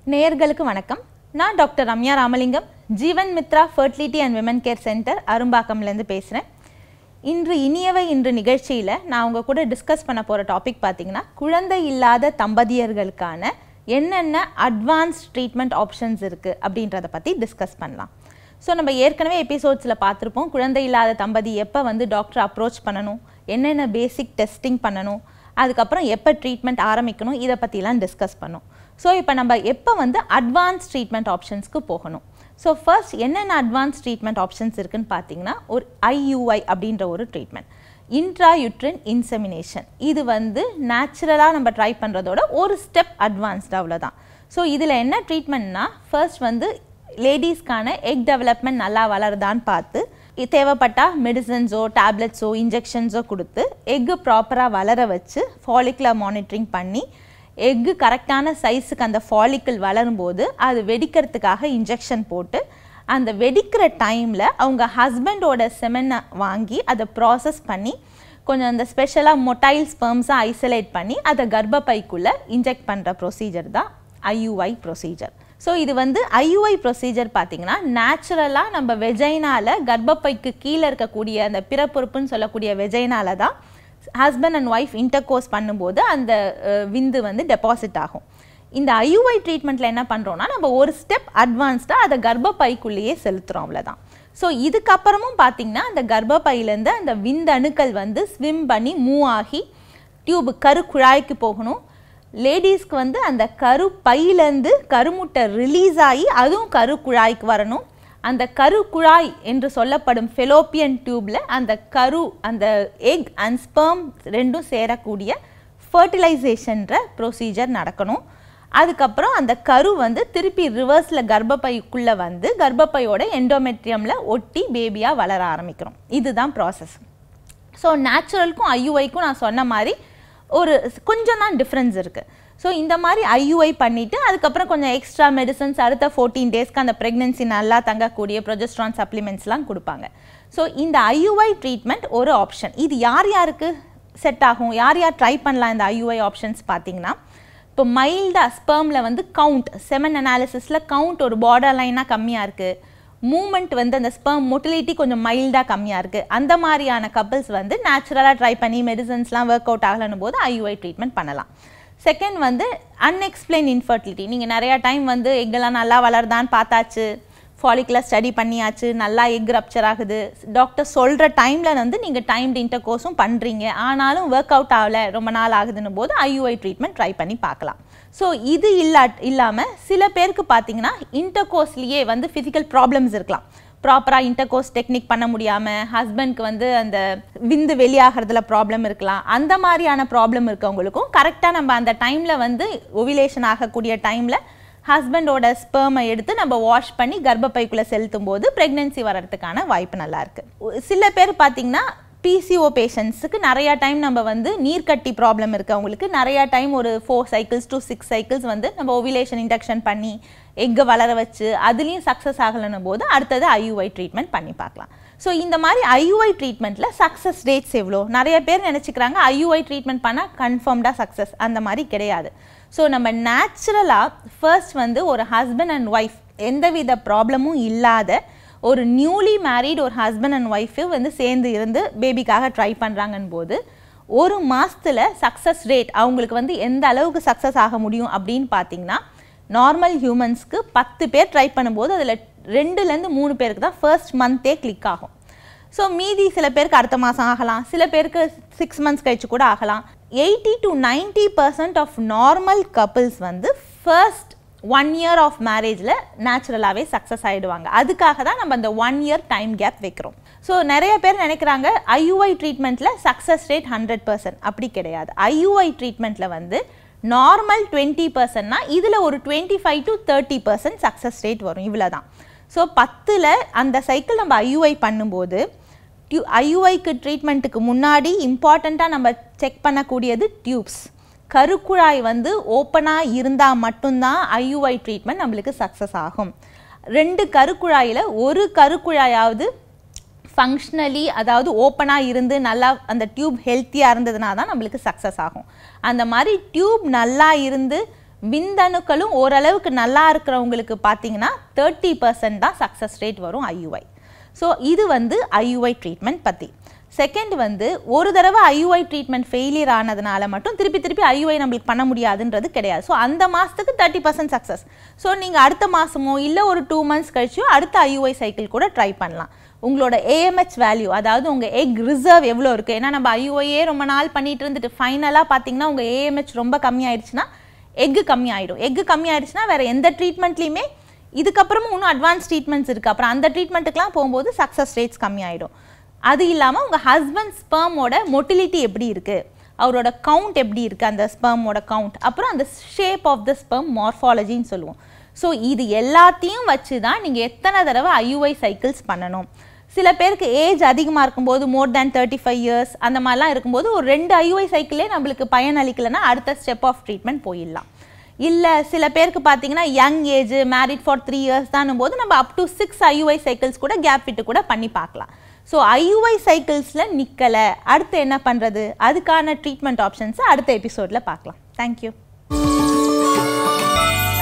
நேயர்களுக்கு வணக்கம் நான் doctor Ramya Ramalingam Jeevan Mithra fertility and women care centre அரும்பாக்கம்லேருந்து பேசுகிறேன் இன்று இனியவை இன்று நிகழ்ச்சியில் நான் உங்கள் கூட டிஸ்கஸ் பண்ண போகிற டாபிக் பார்த்தீங்கன்னா குழந்தை இல்லாத தம்பதியர்களுக்கான என்னென்ன அட்வான்ஸ்ட் ட்ரீட்மெண்ட் ஆப்ஷன்ஸ் இருக்குது அப்படின்றத பற்றி டிஸ்கஸ் பண்ணலாம் ஸோ நம்ம ஏற்கனவே எபிசோட்ஸில் பார்த்துருப்போம் குழந்தை இல்லாத தம்பதி எப்போ வந்து டாக்டர் அப்ரோச் பண்ணணும் என்னென்ன பேசிக் டெஸ்டிங் பண்ணணும் அதுக்கப்புறம் எப்போ ட்ரீட்மெண்ட் ஆரம்பிக்கணும் இதை பற்றிலாம் டிஸ்கஸ் பண்ணோம் ஸோ இப்போ நம்ம எப்போ வந்து அட்வான்ஸ் ட்ரீட்மெண்ட் ஆப்ஷன்ஸ்க்கு போகணும் ஸோ ஃபர்ஸ்ட் என்னென்ன அட்வான்ஸ் ட்ரீட்மெண்ட் ஆப்ஷன்ஸ் இருக்குன்னு பார்த்தீங்கன்னா ஒரு ஐயூஐ அப்படின்ற ஒரு ட்ரீட்மெண்ட் இன்ட்ராயுட்ரின் இன்செமினேஷன் இது வந்து நேச்சுரலாக நம்ம ட்ரை பண்ணுறதோட ஒரு ஸ்டெப் அட்வான்ஸ்டு அவ்வளோதான் ஸோ இதில் என்ன ட்ரீட்மெண்ட்னா ஃபர்ஸ்ட் வந்து லேடிஸ்க்கான எக் டெவலப்மெண்ட் நல்லா வளருதான்னு பார்த்து இ- தேவைப்பட்டா மெடிசன்ஸோ டேப்லெட்ஸோ இன்ஜெக்ஷன்ஸோ கொடுத்து எக்கு ப்ராப்பராக வளர வச்சு ஃபாலிகுலர் மானிட்டரிங் பண்ணி எக்கு கரெக்டான சைஸுக்கு அந்த ஃபாலிக்கிள் வளரும்போது அது வெடிக்கிறதுக்காக இன்ஜெக்ஷன் போட்டு அந்த வெடிக்கிற டைமில் அவங்க ஹஸ்பண்டோட செமெனை வாங்கி அதை ப்ராசஸ் பண்ணி கொஞ்சம் அந்த ஸ்பெஷலாக மொட்டைல் ஸ்பெர்ம்ஸை ஐசோலேட் பண்ணி அதை கர்ப்பப்பைக்குள்ளே இன்ஜெக்ட் பண்ணுற ப்ரொசீஜர் தான் ஐயுஐ ப்ரொசீஜர் ஸோ இது வந்து ஐயுஐ ப்ரொசீஜர் பார்த்தீங்கன்னா நேச்சுரலாக நம்ம வெஜைனால கர்ப்பப்பைக்கு கீழே இருக்கக்கூடிய அந்த பிறப்புறுப்புன்னு சொல்லக்கூடிய வெஜைனால தான் ஹஸ்பண்ட் அண்ட் ஒய்ஃப் இன்டர்கோர்ஸ் பண்ணும்போது அந்த அஹ், விந்து வந்து டெபாசிட் ஆகும் இந்த ஐயுஐ ட்ரீட்மெண்ட்டில் என்ன பண்ணுறோம்னா நம்ம ஒரு ஸ்டெப் அட்வான்ஸ்டாக அதை கர்ப்பப்பைக்குள்ளேயே செலுத்துகிறோம் அவ்வளோதான் ஸோ இதுக்கப்புறமும் பார்த்தீங்கன்னா அந்த கர்ப்பப்பையிலேருந்து அந்த விந்தணுக்கள் வந்து ஸ்விம் பண்ணி மூவ் ஆகி டியூப் கரு குழாய்க்கு போகணும் லேடிஸ்க்கு வந்து அந்த கரு பையிலேருந்து கருமுட்டை ரிலீஸ் ஆகி அதுவும் கரு குழாய்க்கு வரணும் அந்த கரு குழாய் என்று சொல்லப்படும் ஃபெலோப்பியன் டியூப்ல அந்த கரு அந்த எக் அண்ட் ஸ்பெர்ம் ரெண்டும் சேரக்கூடிய ஃபர்டிலைசேஷன்ற ப்ரொசீஜர் நடக்கணும் அதுக்கப்புறம் அந்த கரு வந்து திருப்பி ரிவர்ஸில் கர்ப்பப்பைக்குள்ளே வந்து கர்ப்பப்பையோட எண்டோமெட்ரியமில் ஒட்டி பேபியாக வளர ஆரம்பிக்கிறோம் இதுதான் ப்ராசஸ் ஸோ நேச்சுரலுக்கும் ஐயுஐக்கும் நான் சொன்ன மாதிரி ஒரு கொஞ்சம் தான் டிஃப்ரென்ஸ் இருக்குது ஸோ இந்த மாதிரி ஐயுஐ பண்ணிவிட்டு அதுக்கப்புறம் கொஞ்சம் எக்ஸ்ட்ரா மெடிசன்ஸ் அடுத்த ஃபோர்டீன் டேஸ்க்கு அந்த ப்ரெக்னென்சி நல்லா தங்கக்கூடிய ப்ரொஜெஸ்ட்ரான் சப்ளிமெண்ட்ஸ்லாம் கொடுப்பாங்க ஸோ இந்த ஐயுஐ ட்ரீட்மெண்ட் ஒரு ஆப்ஷன் இது யார் யாருக்கு செட் ஆகும் யார் யார் ட்ரை பண்ணலாம் இந்த ஐயுஐ ஆப்ஷன்ஸ் பார்த்தீங்கன்னா இப்போ மைல்டாக ஸ்பெர்மில் வந்து கவுண்ட் செமன் அனாலிசிஸில் கவுண்ட் ஒரு பார்டர் லைனாக கம்மியாக இருக்குது மூமெண்ட் வந்து அந்த ஸ்பெர்ம் மொட்டிலிட்டி கொஞ்சம் மைல்டாக கம்மியாக இருக்குது அந்த மாதிரியான கப்பிள்ஸ் வந்து நேச்சுரலாக ட்ரை பண்ணி மெடிசன்ஸ்லாம் ஒர்க் அவுட் ஆகலன்னு போது ஐயுஐ ட்ரீட்மெண்ட் பண்ணலாம் செகண்ட் வந்து அன்எக்ஸ்பிளைன் இன்ஃபர்டிலிட்டி நீங்கள் நிறையா டைம் வந்து எக்கெல்லாம் நல்லா வளருதான்னு பார்த்தாச்சு ஃபாலிகுலர் ஸ்டடி பண்ணியாச்சு நல்லா எக் ரப்சர் ஆகுது டாக்டர் சொல்கிற டைமில் வந்து நீங்கள் டைம்டு இன்டர் கோர்ஸும் பண்ணுறீங்க ஆனாலும் ஒர்க் அவுட் ஆகலை ரொம்ப நாள் ஆகுதுன்னு போது ஐயுஐ ட்ரீட்மெண்ட் ட்ரை பண்ணி பார்க்கலாம் ஸோ இது இல்லா இல்லாமல் சில பேருக்கு பார்த்தீங்கன்னா இன்டர் கோர்ஸ்லேயே வந்து ஃபிசிக்கல் ப்ராப்ளம்ஸ் இருக்கலாம் ப்ராப்பராக இன்டர் கோர்ஸ் டெக்னிக் பண்ண முடியாமல் ஹஸ்பண்ட்க்கு வந்து அந்த விந்து வெளியாகிறதுல ப்ராப்ளம் இருக்கலாம் அந்த மாதிரியான ப்ராப்ளம் இருக்கவங்களுக்கும் கரெக்டாக நம்ம அந்த டைமில் வந்து ஒவிலேஷன் ஆகக்கூடிய டைமில் ஹஸ்பண்டோட ஸ்பெர்மை எடுத்து நம்ம வாஷ் பண்ணி கர்ப்பப்பைக்குள்ளே செலுத்தும் போது ப்ரெக்னென்சி வர்றதுக்கான வாய்ப்பு நல்லா இருக்கு ஒ- சில பேர் பார்த்தீங்கன்னா பிசிஓ பேஷண்ட்ஸுக்கு நிறையா டைம் நம்ம வந்து நீர்க்கட்டி ப்ராப்ளம் இருக்கு அவங்களுக்கு நிறையா டைம் ஒரு four cycles to six cycles வந்து நம்ம ஓவிலேஷன் இண்டக்ஷன் பண்ணி எக்கை வளர வச்சு அதுலேயும் சக்ஸஸ் ஆகலைன்னும் போது அடுத்தது ஐயுஐ ட்ரீட்மெண்ட் பண்ணி பார்க்கலாம் ஸோ இந்த மாதிரி ஐயுஐ ட்ரீட்மெண்ட்டில் சக்ஸஸ் ரேட்ஸ் எவ்வளோ நிறைய பேர் நினச்சிக்கிறாங்க ஐயுஐ ட்ரீட்மெண்ட் பண்ணால் கன்ஃபார்ம்டாக சக்ஸஸ் அந்த மாதிரி கிடையாது ஸோ நம்ம நேச்சுரலாக ஃபர்ஸ்ட் வந்து ஒரு ஹஸ்பண்ட் அண்ட் ஒய்ஃப் எந்தவித ப்ராப்ளமும் இல்லாத ஒரு நியூலி மேரிட் ஒரு ஹஸ்பண்ட் அண்ட் ஒய்ஃபு வந்து சேர்ந்து இருந்து பேபிக்காக ட்ரை பண்ணுறாங்கன்னு போது ஒரு மாசத்துல சக்ஸஸ் ரேட் அவங்களுக்கு வந்து எந்த அளவுக்கு சக்ஸஸ் ஆக முடியும் அப்படின்னு பார்த்தீங்கன்னா நார்மல் ஹியூமன்ஸ்க்கு பத்து பேர் ட்ரை பண்ணும்போது அதில் ரெண்டுலேருந்து மூணு பேருக்கு தான் ஃபர்ஸ்ட் மந்த்தே கிளிக் ஆகும் ஸோ மீதி சில பேருக்கு அடுத்த மாதம் ஆகலாம் சில பேருக்கு சிக்ஸ் மந்த்ஸ் கழிச்சு கூட ஆகலாம் eighty to ninety percent of normal couples வந்து ஃபர்ஸ்ட் ஒன் இயர் ஆஃப் மேரேஜில் நேச்சுரலாகவே சக்ஸஸ் ஆகிடுவாங்க அதுக்காக தான் நம்ம அந்த ஒன் இயர் டைம் கேப் வைக்கிறோம் ஸோ நிறைய பேர் நினைக்கிறாங்க ஐயுஐ ட்ரீட்மெண்ட்டில் சக்ஸஸ் ரேட் ஹண்ட்ரட் பர்சன்ட் அப்படி கிடையாது ஐயுஐ ட்ரீட்மெண்ட்டில் வந்து நார்மல் டுவெண்ட்டி பர்சன்ட்னா இதில் ஒரு twenty five to thirty percent success rate வரும் இவ்வளோ தான் ஸோ பத்தில் அந்த சைக்கிள் நம்ம ஐயுஐ பண்ணும்போது டியூ ஐயுஐக்கு ட்ரீட்மெண்ட்டுக்கு முன்னாடி இம்பார்ட்டண்ட்டாக நம்ம செக் பண்ணக்கூடியது டியூப்ஸ் கருக்குழாய் வந்து ஓப்பனாக இருந்தால் மட்டும்தான் ஐயுஐ ட்ரீட்மெண்ட் நம்மளுக்கு சக்ஸஸ் ஆகும் ரெண்டு கருக்குழாயில் ஒரு கருக்குழாயாவது ஃபங்க்ஷனலி அதாவது ஓப்பனாக இருந்து நல்லா அந்த டியூப் ஹெல்த்தியாக இருந்ததுனா தான் நம்மளுக்கு சக்ஸஸ் ஆகும் அந்த மாதிரி டியூப் நல்லா இருந்து விந்தணுக்களும் ஓரளவுக்கு நல்லா இருக்கிறவங்களுக்கு பார்த்தீங்கன்னா தேர்ட்டி பர்சன்ட் தான் சக்ஸஸ் ரேட் வரும் ஐயுஐ ஸோ இது வந்து ஐயுஐ ட்ரீட்மெண்ட் பற்றி செகண்ட் வந்து ஒரு தடவை ஐயுஐ ட்ரீட்மெண்ட் ஃபெயிலியர் ஆனதுனால மட்டும் திருப்பி திருப்பி ஐயுஐ நம்மளுக்கு பண்ண முடியாதுன்றது கிடையாது ஸோ அந்த மாதத்துக்கு தேர்ட்டி பர்சன்ட் சக்ஸஸ் ஸோ நீங்கள் அடுத்த மாதமோ இல்லை ஒரு டூ மந்த்ஸ் கழிச்சோ அடுத்த ஐயுஐ சைக்கிள் கூட ட்ரை பண்ணலாம் உங்களோட ஏஎம்ஹெச் வேல்யூ அதாவது உங்கள் எக் ரிசர்வ் எவ்வளோ இருக்குது ஏன்னா நம்ம ஐயுஐயே ரொம்ப நாள் பண்ணிட்டு இருந்துட்டு ஃபைனலாக பார்த்தீங்கன்னா உங்கள் ஏஎம்ஹெச் ரொம்ப கம்மியாயிடுச்சுன்னா எக்கு கம்மியாயிடும் எக்கு கம்மியாயிடுச்சுன்னா வேறு எந்த ட்ரீட்மெண்ட்லையுமே இதுக்கப்புறமும் இன்னும் அட்வான்ஸ் ட்ரீட்மெண்ட்ஸ் இருக்குது அப்புறம் அந்த ட்ரீட்மெண்ட்டுக்குலாம் போகும்போது சக்ஸஸ் ரேட்ஸ் கம்மியாயிடும் அது இல்லாமல் உங்கள் ஹஸ்பண்ட் ஸ்பெர்மோட மொட்டிலிட்டி எப்படி இருக்குது அவரோட கவுண்ட் எப்படி இருக்குது அந்த ஸ்பெர்மோட கவுண்ட் அப்புறம் அந்த ஷேப் ஆஃப் த ஸ்பெர்ம் மார்ஃபாலஜின்னு சொல்லுவோம் ஸோ இது எல்லாத்தையும் வச்சு தான் நீங்கள் எத்தனை தடவை ஐயுஐ சைக்கிள்ஸ் பண்ணணும் சில பேருக்கு ஏஜ் அதிகமாக இருக்கும்போது more than thirty five years அந்த மாதிரிலாம் இருக்கும்போது ஒரு ரெண்டு ஐயுஐ சைக்கிளே நம்மளுக்கு பயன் அளிக்கலைன்னா அடுத்த ஸ்டெப் ஆஃப் ட்ரீட்மெண்ட் போயிடலாம் இல்லை சில பேருக்கு பார்த்தீங்கன்னா young age married for three years தானும் போது நம்ம up to six IUI cycles கூட கேப் விட்டு கூட பண்ணி பார்க்கலாம் ஸோ ஐயுஐ சைக்கிள்ஸில் நிற்கலை அடுத்து என்ன பண்ணுறது அதுக்கான ட்ரீட்மெண்ட் ஆப்ஷன்ஸை அடுத்த எபிசோடில் பார்க்கலாம் தேங்க்யூ